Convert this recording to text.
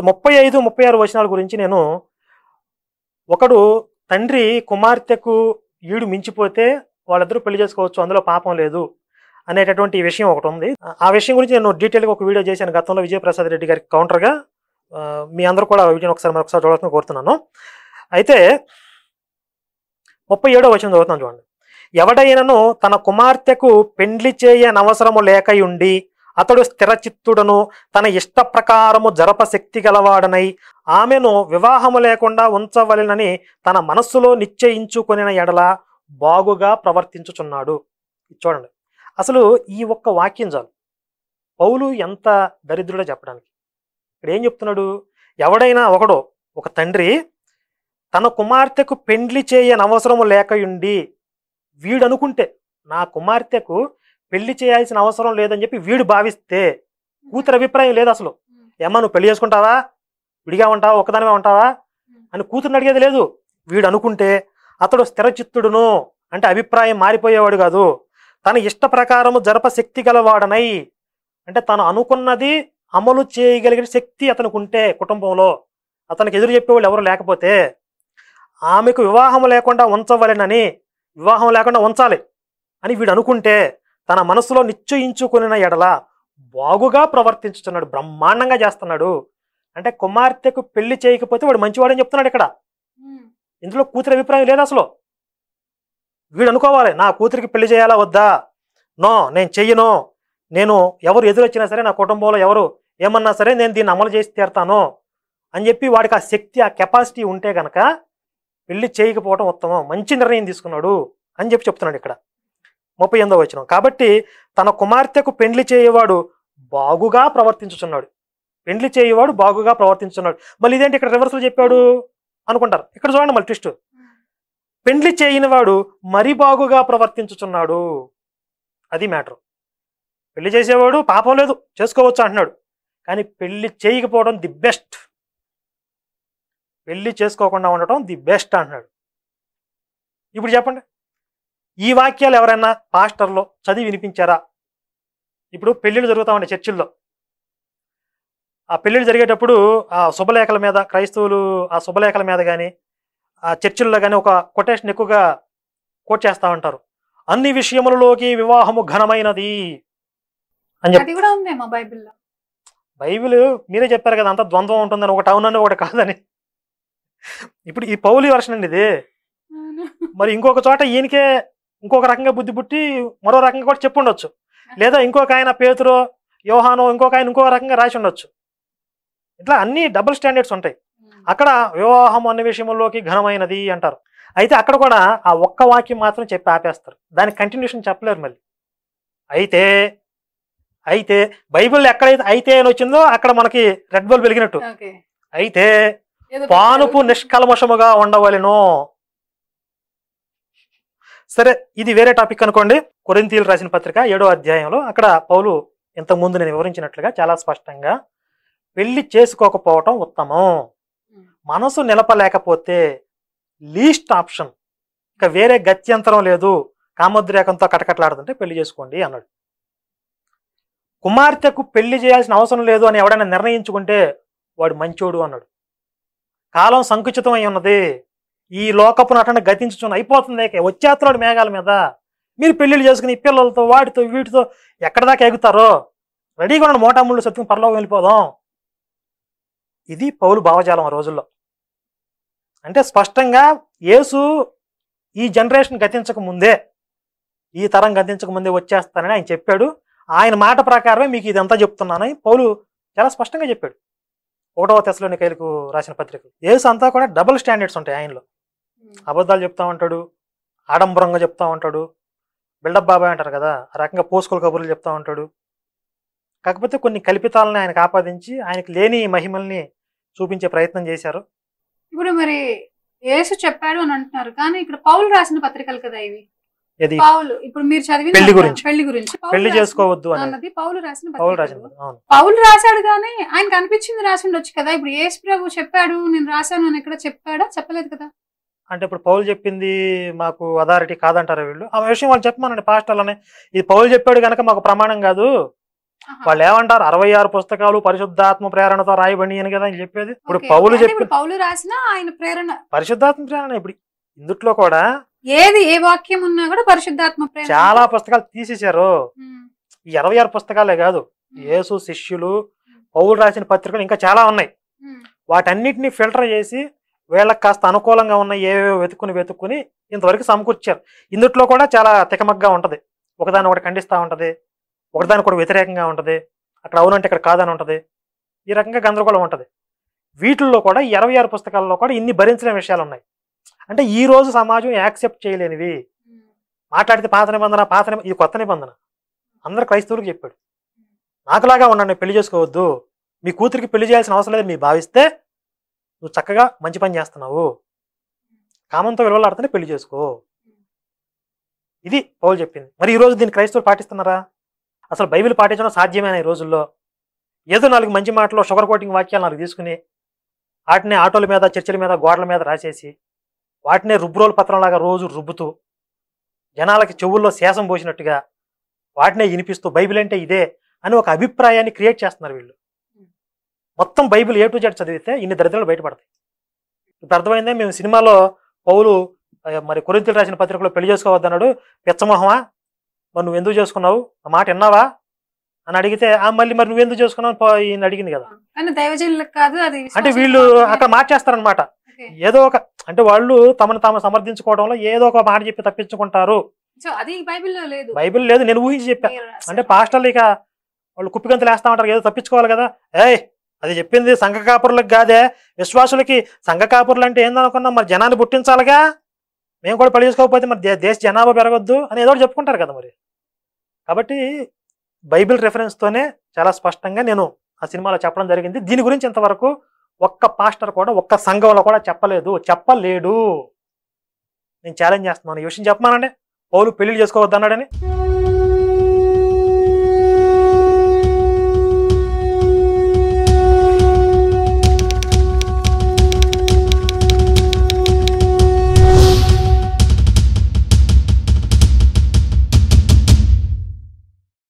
ముప్పై ఐదు ముప్పై ఆరు వచనాల గురించి నేను ఒకడు తండ్రి కుమార్తెకు ఈడు మించిపోతే వాళ్ళిద్దరూ పెళ్లి చేసుకోవచ్చు అందులో పాపం లేదు అనేటటువంటి విషయం ఒకటి ఉంది ఆ- ఆ విషయం గురించి నేను డీటెయిల్గా ఒక వీడియో చేశాను గతంలో విజయప్రసాద్ రెడ్డి గారికి కౌంటర్గా ఆ, మీ అందరూ కూడా ఆ వీడియోని ఒకసారి మరొకసారి చూడాలని కోరుతున్నాను అయితే ముప్పై ఏడో వచనం చదువుతున్నాను చూడండి ఎవడైనను తన కుమార్తెకు పెండ్లి చేయనవసరము లేకయుండి అతడు స్థిరచిత్తుడను తన ఇష్ట ప్రకారము జరప శక్తి గలవాడనై ఆమెను వివాహము లేకుండా ఉంచవలెనని తన మనస్సులో నిశ్చయించుకొనిన ఎడల బాగుగా ప్రవర్తించుచున్నాడు ఇది చూడండి అసలు ఈ ఒక్క వాక్యం చాలు పౌలు ఎంత దరిద్రుడో చెప్పడానికి ఇక్కడ ఏం చెప్తున్నాడు ఎవడైనా ఒకడు ఒక తండ్రి తన కుమార్తెకు పెండ్లి చేయనవసరము లేకయుండి వీడు అనుకుంటే నా కుమార్తెకు పెళ్లి చేయాల్సిన అవసరం లేదని చెప్పి వీడు భావిస్తే కూతురు అభిప్రాయం లేదు అసలు ఏమ్మా నువ్వు పెళ్లి చేసుకుంటావా విడిగా ఉంటావా ఒకదానివే ఉంటావా అని కూతురుని అడిగేది లేదు వీడు అనుకుంటే అతడు స్థిరచిత్తుడును అంటే అభిప్రాయం మారిపోయేవాడు కాదు తన ఇష్ట ప్రకారము జరప శక్తి గలవాడనై అంటే తను అనుకున్నది అమలు చేయగలిగిన శక్తి అతనికి ఉంటే కుటుంబంలో అతనికి ఎదురు చెప్పేవాళ్ళు ఎవరు లేకపోతే ఆమెకు వివాహం లేకుండా ఉంచవలెనని వివాహం లేకుండా ఉంచాలి అని వీడు అనుకుంటే తన మనసులో నిశ్చయించుకున్న ఎడల బాగుగా ప్రవర్తించుతున్నాడు బ్రహ్మాండంగా చేస్తున్నాడు అంటే కుమార్తెకు పెళ్లి చేయకపోతే వాడు మంచివాడని చెప్తున్నాడు ఇక్కడ ఇందులో కూతురి అభిప్రాయం లేదు అసలు వీడు అనుకోవాలి నా కూతురికి పెళ్లి చేయాలా వద్దా నో నేను చెయ్యను నేను ఎవరు ఎదురొచ్చినా సరే నా కుటుంబంలో ఎవరు ఏమన్నా సరే నేను దీన్ని అమలు చేసి తీరుతాను అని చెప్పి వాడికి ఆ శక్తి ఆ కెపాసిటీ ఉంటే గనక పెళ్లి చేయకపోవడం ఉత్తమం మంచి నిర్ణయం తీసుకున్నాడు అని చెప్పి చెప్తున్నాడు ఇక్కడ ముప్పై ఎనిమిదో వచ్చిన కాబట్టి తన కుమార్తెకు పెండ్లి చేయవాడు బాగుగా ప్రవర్తించుచున్నాడు పెండ్లి చేయవాడు బాగుగా ప్రవర్తించున్నాడు మళ్ళీ ఇదేంటి ఇక్కడ రివర్సల్ చెప్పాడు అనుకుంటారు ఇక్కడ చూడండి మళ్ళీ ట్విస్ట్ పెండ్లి చేయని వాడు మరీ బాగుగా ప్రవర్తించుచున్నాడు అది మ్యాటర్ పెళ్లి చేసేవాడు పాపం లేదు చేసుకోవచ్చు అంటున్నాడు కానీ పెళ్లి చేయకపోవడం ది బెస్ట్ పెళ్లి చేసుకోకుండా ఉండటం ది బెస్ట్ అంటున్నాడు ఇప్పుడు చెప్పండి ఈ వాక్యాలు ఎవరైనా పాస్టర్లో చదివి వినిపించారా ఇప్పుడు పెళ్ళిళ్ళు జరుగుతూ ఉంటాయి చర్చిల్లో ఆ పెళ్ళిళ్ళు జరిగేటప్పుడు ఆ శుభలేఖల మీద క్రైస్తవులు ఆ శుభలేఖల మీద కానీ ఆ చర్చిల్లో కానీ ఒక కొటేషన్ ఎక్కువగా కోట్ చేస్తూ ఉంటారు అన్ని విషయములలోకి వివాహము ఘనమైనది అని చెప్పి అది కూడా ఉందేమో బైబిల్లో బైబిల్ మీరే చెప్పారు కదా అంత ద్వంద్వం ఉంటుందని ఒకటి అవునని ఒకటి కాదని ఇప్పుడు ఈ పౌలి వర్షన్ అండి ఇది మరి ఇంకొక చోట ఈయనకే ఇంకొక రకంగా బుద్ధి పుట్టి మరో రకంగా కూడా చెప్పి ఉండొచ్చు లేదా ఇంకొక ఆయన పేతురో యోహానో ఇంకొక ఆయన ఇంకొక రకంగా రాసి ఉండొచ్చు ఇట్లా అన్ని డబుల్ స్టాండర్డ్స్ ఉంటాయి అక్కడ వివాహం అనే విషయంలోకి ఘనమైనది అంటారు అయితే అక్కడ కూడా ఆ ఒక్క వాక్యం మాత్రం చెప్పి ఆపేస్తారు దానికి కంటిన్యూషన్ చెప్పలేరు మళ్ళీ అయితే అయితే బైబిల్ ఎక్కడైతే అయితే అని వచ్చిందో అక్కడ మనకి రెడ్ బల్బ్ వెలిగినట్టు ఓకే అయితే ఏదో పానుపు పెట్టారు. నిష్కల్మషముగా ఉండవలెను సరే ఇది వేరే టాపిక్ అనుకోండి కొరింతీలు రాసిన పత్రిక ఏడో అధ్యాయంలో అక్కడ పౌలు ఇంతకుముందు నేను వివరించినట్లుగా చాలా స్పష్టంగా పెళ్లి చేసుకోకపోవటం ఉత్తమం మనసు నిలపలేకపోతే లీస్ట్ ఆప్షన్ ఇక వేరే గత్యంతరం లేదు కామోద్రేకంతో కటకట్లాడుతుంటే పెళ్లి చేసుకోండి అన్నాడు కుమార్తెకు పెళ్లి చేయాల్సిన అవసరం లేదు అని ఎవడైనా నిర్ణయించుకుంటే వాడు మంచోడు అన్నాడు కాలం సంకుచితం అయి ఉన్నది ఈ లోకపు నటన గతించుచున్న అయిపోతుంది ఇక వచ్చేస్తున్నాడు మేఘాల మీద మీరు పెళ్లిళ్ళు చేసుకుని ఈ పిల్లలతో వాటితో వీటితో ఎక్కడ దాకా ఎగుతారో రెడీగా ఉన్న మోటాముళ్ళు సత్యం పరలోకి వెళ్ళిపోదాం ఇది పౌలు భావజాలం ఆ రోజుల్లో అంటే స్పష్టంగా యేసు ఈ జనరేషన్ గతించక ముందే ఈ తరం గతించక ముందే వచ్చేస్తానని ఆయన చెప్పాడు ఆయన మాట ప్రకారమే మీకు ఇదంతా చెప్తున్నానని పౌలు చాలా స్పష్టంగా చెప్పాడు ఒకటవ తెశలోని కైలకు రాసిన పత్రిక యేసు అంతా కూడా డబుల్ స్టాండర్డ్స్ ఉంటాయి ఆయనలో అబద్ధాలు చెప్తా ఉంటాడు ఆడంబరంగా చెప్తా ఉంటాడు బిల్డప్ బాబాయ్ అంటారు కదా ఆ రకంగా పోసుకోలు కబుర్లు చెప్తా ఉంటాడు కాకపోతే కొన్ని కల్పితాలని ఆయనకు ఆపాదించి ఆయనకి లేని మహిమల్ని చూపించే ప్రయత్నం చేశారు ఇప్పుడు మరి యేసు చెప్పాడు అని అంటున్నారు కానీ ఇక్కడ పౌలు రాసిన పత్రికలు కదా ఇవి ఇది పౌలు ఇప్పుడు మీరు చదివిన పెళ్లి గురించి. పెళ్లి గురించి పౌలు పెళ్లి రాసిన- చేసుకోవద్దు అనేది అన్నది పౌలు రాసిన పౌలు పత్రికలు. రాసిన అవును పౌలు రాశాడు కానీ ఆయనకు అనిపించింది రాసి ఉండొచ్చు కదా ఇప్పుడు యేసు ప్రభు చెప్పాడు నేను రాశాను అని ఎక్కడ చెప్పాడా చెప్పలేదు కదా అంటే ఇప్పుడు పౌలు చెప్పింది మాకు అథారిటీ కాదంటారు వీళ్ళు ఆ విషయం వాళ్ళు చెప్పమనండి పాస్టర్లనే ఇది పౌలు చెప్పాడు కనుక మాకు ప్రమాణం కాదు ఆహా. వాళ్ళు ఏమంటారు అరవై ఆరు పుస్తకాలు పరిశుద్ధాత్మ ప్రేరణతో రాయబడి అని కదా అని చెప్పేది ఇప్పుడు ఓకే, పౌలు అంటే చెప్పి ఇప్పుడు పౌలు రాసిన ఆయన ప్రేరణ పరిశుద్ధాత్మ ప్రేరణ ఇప్పుడు ఇందుట్లో కూడా ఏది ఏ వాక్యం ఉన్నా కూడా పరిశుద్ధాత్మ ప్రేరణ చాలా పుస్తకాలు తీసేశారు ఉమ్, ఈ ఇరవై ఆరు పుస్తకాలే కాదు యేసు శిష్యులు పౌలు రాసిన పత్రికలు ఇంకా చాలా ఉన్నాయి ఉమ్, వాటన్నిటిని ఫిల్టర్ చేసి వీళ్ళకి కాస్త అనుకూలంగా ఉన్న ఏవేవో వెతుక్కుని వెతుక్కుని ఇంతవరకు సమకూర్చారు ఇందుట్లో కూడా చాలా తికమగ్గా ఉంటది ఒకదాని ఒకటి ఖండిస్తూ ఉంటది ఒకదాని కూడా వ్యతిరేకంగా ఉంటది అక్కడ అవునంటే ఇక్కడ కాదని ఉంటది ఈ రకంగా గందరగోళం ఉంటది వీటిల్లో కూడా ఈ ఇరవై ఆరు పుస్తకాల్లో కూడా ఇన్ని భరించలేని విషయాలు ఉన్నాయి అంటే ఈ రోజు సమాజం యాక్సెప్ట్ చేయలేనివి ఉమ్, మాట్లాడితే పాత నిబంధన పాత నిబ- ఇది కొత్త నిబంధన అందరు క్రైస్తవులకు చెప్పాడు నాకులాగా ఉండండి పెళ్లి చేసుకోవద్దు మీ కూతురికి పెళ్లి చేయాల్సిన అవసరం లేదు మీరు భావిస్తే నువ్వు చక్కగా మంచి పని చేస్తున్నావు కామంతో విలువలాడుతూనే పెళ్లి చేసుకో ఇది పౌలు చెప్పింది మరి ఈ రోజు దీన్ని క్రైస్తవులు పాటిస్తున్నారా అసలు బైబిల్ పాటించడం సాధ్యమేనా ఈ రోజుల్లో ఏదో నాలుగు మంచి మాటలు షుగర్ కోటింగ్ వాక్యాలు నాలుగు తీసుకుని వాటిని ఆటోల మీద చర్చిల మీద గోడల మీద రాసేసి వాటినే రుబ్బురోలు పత్రంలాగా రోజు రుబ్బుతూ జనాలకి చెవుల్లో శేషం పోసినట్టుగా వాటినే వినిపిస్తూ బైబిల్ అంటే ఇదే అని ఒక అభిప్రాయాన్ని క్రియేట్ చేస్తున్నారు వీళ్ళు మొత్తం బైబిల్ ఏ టు జెడ్ చదివితే ఇన్ని దరిద్రాలు బయటపడతాయి ఇప్పుడు అర్థమైందే మేము సినిమాలో పౌలు ఆ, మరి కొరింతలు రాసిన పత్రికలో పెళ్లి చేసుకోవద్దన్నాడు పిచ్చమోహమా మరి నువ్వు ఎందుకు చేసుకున్నావు ఆ మాట విన్నావా అని అడిగితే ఆ మళ్ళీ మరి నువ్వు ఎందుకు చేసుకున్నావు పో- ఈయన అడిగింది కదా కానీ దైవజనులకు కాదు అది అంటే విశ్వాసులకు వీళ్ళు మాత్రమే. అక్కడ మార్చేస్తారనమాట ఓకే. ఏదో ఒక అంటే వాళ్ళు తమను తాము సమర్థించుకోవడంలో ఏదో ఒక మాట చెప్పి తప్పించుకుంటారు సో అది బైబిల్లో లేదు బైబిల్ లేదు నేను ఊహించి చెప్పా మీరు రాశారు. అంటే పాస్టర్లు ఇక వాళ్ళు కుప్పిగంతులు వేస్తా ఉంటారు ఏదో తప్పించుకోవాలి కదా ఏయ్ అది చెప్పింది సంఘ కాపురులకు కాదే విశ్వాసులకి సంఘ కాపురులు అంటే ఏందనుకున్నాం మరి జనాన్ని పుట్టించాలిగా మేము కూడా పెళ్లి చేసుకోకపోతే మరి దే- దేశ జనాభా పెరగొద్దు అని ఏదో ఒకటి చెప్పుకుంటారు కదా మరి కాబట్టి బైబిల్ రెఫరెన్స్తోనే చాలా స్పష్టంగా నేను ఆ సినిమాలో చెప్పడం జరిగింది దీని గురించి ఇంతవరకు ఒక్క పాస్టర్ కూడా ఒక్క సంఘంలో కూడా చెప్పలేదు చెప్పలేడు నేను ఛాలెంజ్ చేస్తున్నాను ఈ విషయం చెప్పమానండి పౌలు పెళ్లి చేసుకోవద్దన్నాడని